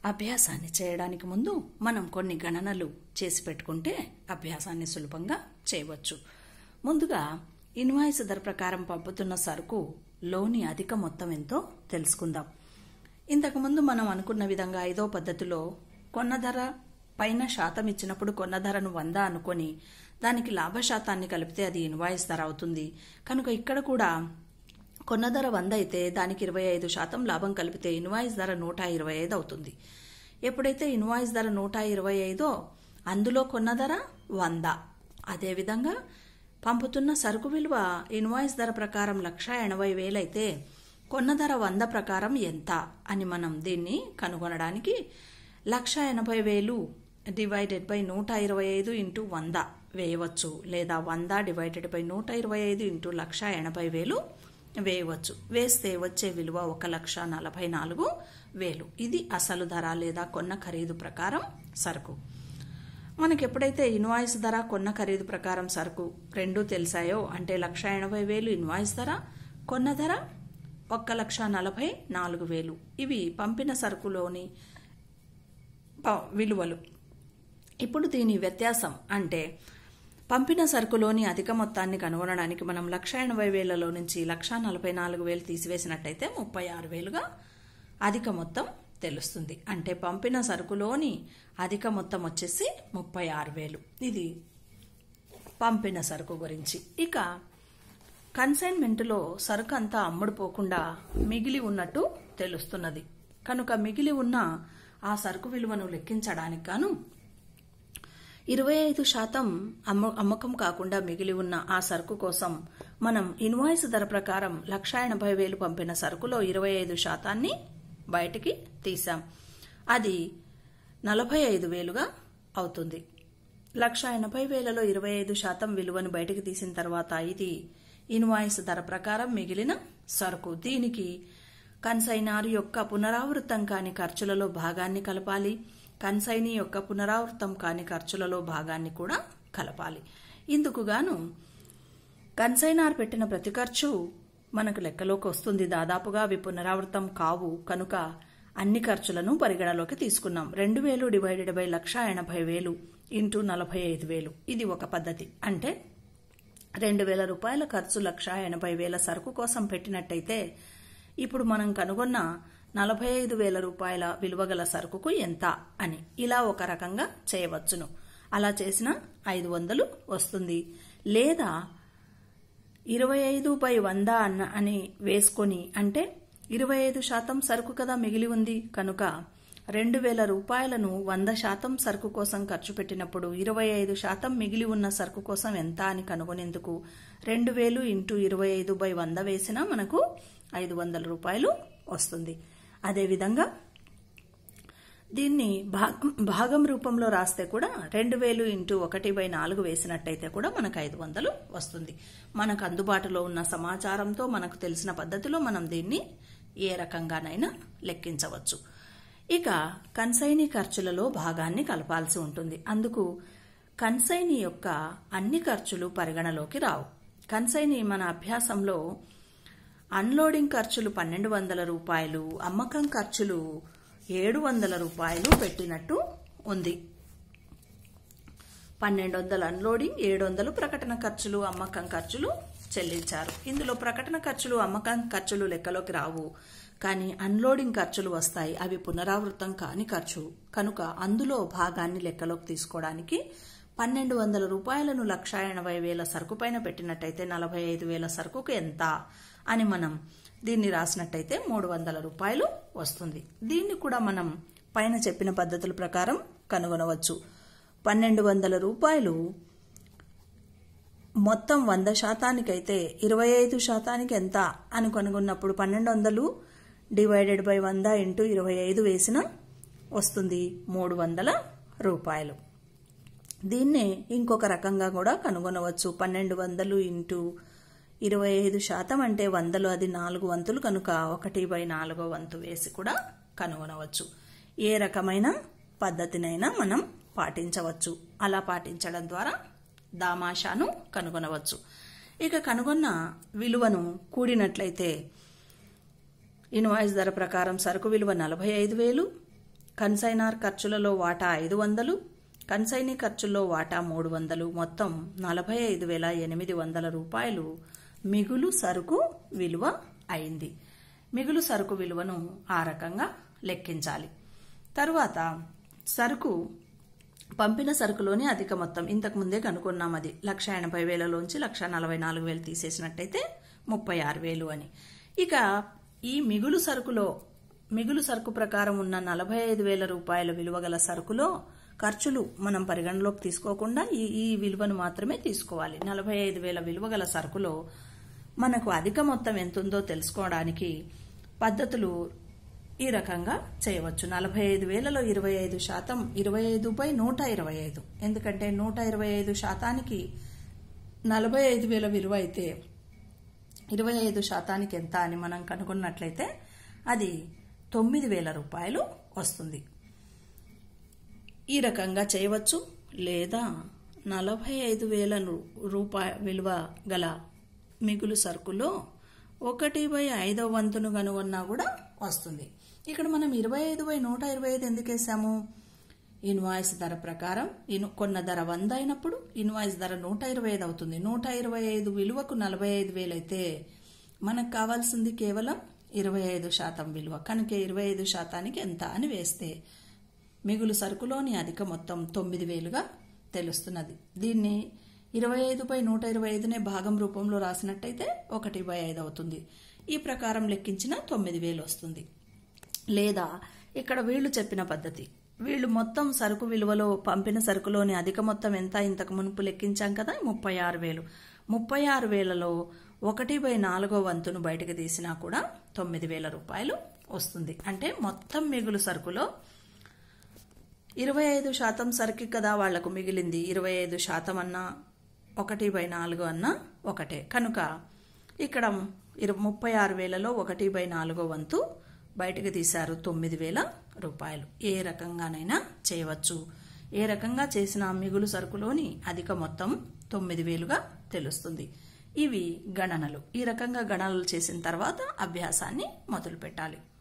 అభ్యాసాన్ని చేయడానికి ముందు మనం కొన్ని గణనలు చేసి పెట్టుకుంటే అభ్యాసాన్ని సులభంగా చేయవచ్చు ముందుగా ఇన్వాయిస్ ధర ప్రకారం పంపుతున్న సరుకు లోని అధిక మొత్తం ఎంతో తెలుసుకుందాం ఇంతకుముందు మనం అనుకున్న విధంగా ఐదో పద్ధతిలో కొన్న ధర పైన శాతం ఇచ్చినప్పుడు కొన్న ధరను వంద అనుకొని దానికి లాభ శాతాన్ని కలిపితే అది ఇన్వాయిస్ ధర అవుతుంది కనుక ఇక్కడ కూడా కొన్న ధర వంద అయితే దానికి ఇరవై ఐదు శాతం లాభం కలిపితే ఇన్వాయిస్ ధర నూట ఇరవై ఐదు అవుతుంది ఎప్పుడైతే ఇన్వాయిస్ ధర నూట ఇరవై ఐదో అందులో కొన్న ధర వంద అదేవిధంగా పంపుతున్న సరుకు విలువ ఇన్వాయిస్ ధర ప్రకారం లక్ష ఎనభై వేలైతే కొన్న ధర వంద ప్రకారం ఎంత అని మనం దీన్ని కనుగొనడానికి లక్ష ఎనభై వేలు డివైడెడ్ బై నూట ఇరవై ఐదు ఇంటూ వంద వేయవచ్చు లేదా వంద డివైడెడ్ బై నూట ఇరవై ఐదు ఇంటూ లక్ష ఎనభై వేలు వేయవచ్చు వేస్తే వచ్చే విలువ ఒక లక్ష నలభై నాలుగు వేలు ఇది అసలు ధర లేదా కొన్న ఖరీదు ప్రకారం సరుకు మనకి ఎప్పుడైతే ఇన్వాయిస్ ధర కొన్న ఖరీదు ప్రకారం సరుకు రెండు తెలిసాయో అంటే లక్ష ఎనభై వేలు ఇన్వాయిస్ ధర కొన్న ధర ఒక్క లక్ష నలభై నాలుగు వేలు ఇవి పంపిన సరుకులోని ప- విలువలు ఇప్పుడు దీని వ్యత్యాసం అంటే పంపిన సరుకులోని అధిక మొత్తాన్ని కనుగొనడానికి మనం లక్ష ఎనభై వేలలో నుంచి లక్ష నలభై నాలుగు వేలు తీసివేసినట్టయితే ముప్పై ఆరు వేలుగా అధిక మొత్తం తెలుస్తుంది అంటే పంపిన సరుకులోని అధిక మొత్తం వచ్చేసి ముప్పై ఆరు వేలు ఇది పంపిన సరుకు గురించి ఇక కన్సైన్మెంట్లో సరుకు అంతా అమ్ముడుపోకుండా మిగిలి ఉన్నట్టు తెలుస్తున్నది కనుక మిగిలి ఉన్న ఆ సరుకు విలువను లెక్కించడానికి గాను ఇరవై ఐదు శాతం అమ్మ అమ్మకం కాకుండా మిగిలి ఉన్న ఆ సరుకు కోసం మనం ఇన్వాయిస్ ధర ప్రకారం లక్ష ఎనభై వేలు పంపిన సరుకులో ఇరవై ఐదు శాతాన్ని బయటికి తీసాం అది నలభై ఐదు వేలుగా అవుతుంది లక్ష ఎనభై వేలలో ఇరవై ఐదు శాతం విలువను బయటికి తీసిన తర్వాత ఇది ఇన్వాయిస్ ధర ప్రకారం మిగిలిన సరుకు దీనికి కన్సైనార్ యొక్క పునరావృతం కాని ఖర్చులలో భాగాన్ని కలపాలి కన్సైనీ యొక్క పునరావృతం కాని ఖర్చులలో భాగాన్ని కూడా కలపాలి ఇందుకు గాను కన్సైనార్ పెట్టిన ప్రతి ఖర్చు మనకు లెక్కలోకి వస్తుంది దాదాపుగా అవి పునరావృతం కావు కనుక అన్ని ఖర్చులను పరిగణలోకి తీసుకున్నాం రెండు వేలు డివైడెడ్ బై లక్ష ఎనభై వేలు ఇంటూ నలభై ఐదు వేలు ఇది ఒక పద్ధతి అంటే రెండు వేల రూపాయల ఖర్చు లక్ష ఎనభై వేల సరుకు కోసం పెట్టినట్టయితే ఇప్పుడు మనం కనుగొన్న నలభై ఐదు వేల రూపాయల విలువగల సరుకుకు ఎంత అని ఇలా ఒక రకంగా చేయవచ్చును అలా చేసిన ఐదు వందలు వస్తుంది లేదా ఇరవై ఐదు బై వంద అన్న అని వేసుకొని అంటే ఇరవై ఐదు శాతం సరుకు కదా మిగిలి ఉంది కనుక రెండు వేల రూపాయలను వంద శాతం సరుకు కోసం ఖర్చు పెట్టినప్పుడు ఇరవై ఐదు శాతం మిగిలి ఉన్న సరుకు కోసం ఎంత అని కనుగొనేందుకు రెండు వేలు ఇంటూ ఇరవై ఐదు బై వంద వేసినా మనకు ఐదు వందల రూపాయలు వస్తుంది అదేవిధంగా దీన్ని భాగం భాగం రూపంలో రాస్తే కూడా రెండు వేలు ఇంటూ ఒకటి బై నాలుగు వేసినట్టయితే కూడా మనకు ఐదు వందలు వస్తుంది మనకు అందుబాటులో ఉన్న సమాచారంతో మనకు తెలిసిన పద్ధతిలో మనం దీన్ని ఏ రకంగానైనా లెక్కించవచ్చు ఇక కన్సైనీ ఖర్చులలో భాగాన్ని కలపాల్సి ఉంటుంది అందుకు కన్సైనీ యొక్క అన్ని ఖర్చులు పరిగణలోకి రావు కన్సైనీ మన అభ్యాసంలో అన్లోడింగ్ ఖర్చులు పన్నెండు వందల రూపాయలు అమ్మకం ఖర్చులు ఏడు వందల రూపాయలు పెట్టినట్టు ఉంది పన్నెండు వందల అన్లోడింగ్ ఏడు వందలు ప్రకటన ఖర్చులు అమ్మకం ఖర్చులు చెల్లించారు ఇందులో ప్రకటన ఖర్చులు అమ్మకం ఖర్చులు లెక్కలోకి రావు కానీ అన్లోడింగ్ ఖర్చులు వస్తాయి అవి పునరావృతం కాని ఖర్చు కనుక అందులో భాగాన్ని లెక్కలోకి తీసుకోవడానికి పన్నెండు వందల రూపాయలను లక్ష ఎనభై వేల సరుకు పైన పెట్టినట్టయితే నలభై ఐదు వేల సరుకుకు ఎంత అని మనం దీన్ని రాసినట్టయితే మూడు వందల రూపాయలు వస్తుంది దీన్ని కూడా మనం పైన చెప్పిన పద్ధతుల ప్రకారం కనుగొనవచ్చు పన్నెండు వందల రూపాయలు మొత్తం వంద శాతానికైతే ఇరవై ఐదు శాతానికి ఎంత అని కనుగొన్నప్పుడు పన్నెండు వందలు డివైడెడ్ బై వంద ఇంటూ ఇరవై ఐదు వేసిన వస్తుంది మూడు వందల రూపాయలు దీన్నే ఇంకొక రకంగా కూడా కనుగొనవచ్చు పన్నెండు వందలు ఇంటూ ఇరవై ఐదు శాతం అంటే వందలు అది నాలుగు వంతులు కనుక ఒకటి బై నాలుగో వంతు వేసి కూడా కనుగొనవచ్చు ఏ రకమైన పద్ధతినైనా మనం పాటించవచ్చు అలా పాటించడం ద్వారా దామాషాను కనుగొనవచ్చు ఇక కనుగొన్న విలువను కూడినట్లయితే ఇన్వాయిస్ ధర ప్రకారం సరుకు విలువ నలభై ఐదు వేలు కన్సైనార్ ఖర్చులలో వాటా ఐదు వందలు కన్సైనీ ఖర్చుల్లో వాటా మూడు వందలు మొత్తం నలభై ఐదు వేల ఎనిమిది వందల రూపాయలు మిగులు సరుకు విలువ అయింది మిగులు సరుకు విలువను ఆ రకంగా లెక్కించాలి తరువాత సరుకు పంపిన సరుకులోని అధిక మొత్తం ఇంతకు ముందే కనుక్కున్నాం అది లక్ష ఎనభై వేలలోంచి లక్ష నలభై నాలుగు వేలు తీసేసినట్టయితే ముప్పై ఆరు వేలు అని ఇక ఈ మిగులు సరుకులో మిగులు సరుకు ప్రకారం ఉన్న నలభై ఐదు వేల రూపాయల విలువ గల సరుకులో ఖర్చులు మనం పరిగణలోకి తీసుకోకుండా ఈ ఈ విలువను మాత్రమే తీసుకోవాలి నలభై ఐదు వేల విలువ గల సరుకులో మనకు అధిక మొత్తం ఎంతుందో తెలుసుకోవడానికి పద్ధతులు ఈ రకంగా చేయవచ్చు నలభై ఐదు వేలలో ఇరవై ఐదు శాతం ఇరవై ఐదు బై నూట ఇరవై ఐదు ఎందుకంటే నూట ఇరవై ఐదు శాతానికి నలభై ఐదు వేల విలువ అయితే ఇరవై ఐదు శాతానికి ఎంత అని మనం కనుగొన్నట్లయితే అది తొమ్మిది వేల రూపాయలు వస్తుంది ఈ రకంగా చేయవచ్చు లేదా నలభై ఐదు వేల రూపాయ విలువ గల మిగులు సరుకులో ఒకటి బై ఐదో వంతును కనుగొన్నా కూడా వస్తుంది ఇక్కడ మనం ఇరవై ఐదు బై నూట ఇరవై ఐదు ఎందుకు వేసాము ఇన్వాయిస్ ధర ప్రకారం ఇను కొన్న ధర వంద అయినప్పుడు ఇన్వాయిస్ ధర నూట ఇరవై ఐదు అవుతుంది నూట ఇరవై ఐదు విలువకు నలభై ఐదు వేలు అయితే మనకు కావాల్సింది కేవలం ఇరవై ఐదు శాతం విలువ కనుక ఇరవై ఐదు శాతానికి ఎంత అని వేస్తే మిగులు సరుకులోని అధిక మొత్తం తొమ్మిది వేలుగా తెలుస్తున్నది దీన్ని ఇరవై ఐదు బై నూట ఇరవై ఐదునే భాగం రూపంలో రాసినట్టయితే ఒకటి బై ఐదు అవుతుంది ఈ ప్రకారం లెక్కించిన తొమ్మిది వేలు వస్తుంది లేదా ఇక్కడ వీళ్ళు చెప్పిన పద్ధతి వీళ్ళు మొత్తం సరుకు విలువలో పంపిన సరుకులోని అధిక మొత్తం ఎంత ఇంతకు మునుపు లెక్కించాం కదా ముప్పై ఆరు వేలు ముప్పై ఆరు వేలలో ఒకటి బై నాలుగో వంతును బయటకు తీసినా కూడా తొమ్మిది వేల రూపాయలు వస్తుంది అంటే మొత్తం మిగులు సరుకులో ఇరవై ఐదు శాతం సరికి కదా వాళ్లకు మిగిలింది ఇరవై ఐదు శాతం అన్నా ఒకటి బై నాలుగు అన్నా ఒకటే కనుక ఇక్కడ ఇరు ముప్పై ఆరు వేలలో ఒకటి బై నాలుగో వంతు బయటకు తీశారు తొమ్మిది వేల రూపాయలు ఏ రకంగానైనా చేయవచ్చు ఏ రకంగా చేసిన మిగులు సరుకులోని అధిక మొత్తం తొమ్మిది వేలుగా తెలుస్తుంది ఇవి గణనలు ఈ రకంగా గణనలు చేసిన తర్వాత అభ్యాసాన్ని మొదలు పెట్టాలి